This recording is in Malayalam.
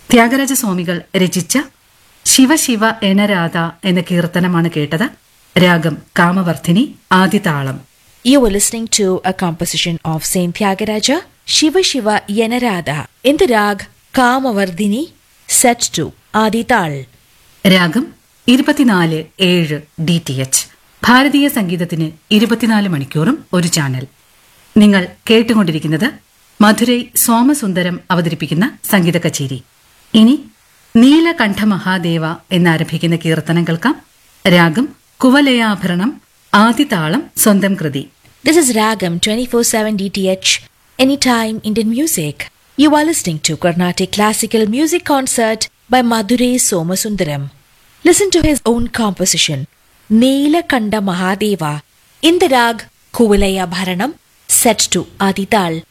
ത്യാഗരാജ സ്വാമികൾ രചിച്ച ശിവശിവ എണരാധ എന്ന കീർത്തനമാണ് കേട്ടത് രാഗം കാമവർദ്ധിനി ആദിതാളം You were listening to a composition of Saint Tyagaraja, Shiva Shiva Yanarada, in the rag Kamavardhini, set to Adital. രാഗം ഇരുപത്തിനാല് ഏഴ് ഡി ടി എച്ച് ഭാരതീയ സംഗീതത്തിന് ഇരുപത്തിനാല് മണിക്കൂറും ഒരു ചാനൽ നിങ്ങൾ കേട്ടുകൊണ്ടിരിക്കുന്നത് മധുരൈ സോമസുന്ദരം അവതരിപ്പിക്കുന്ന സംഗീത കച്ചേരി ഇനി നീലകണ്ഠ മഹാദേവ എന്നാരംഭിക്കുന്ന കീർത്തനം കേൾക്കാം രാഗം കുവലയാഭരണം ആദിതാളം സ്വന്തം കൃതി This is Ragam 24/7 DTH Anytime Indian Music. You are listening to Carnatic Classical Music Concert by Madurai Somasundaram. Listen to his own composition Neelakanda Mahadeva in the rag Kuvalaya Bharanam set to Adital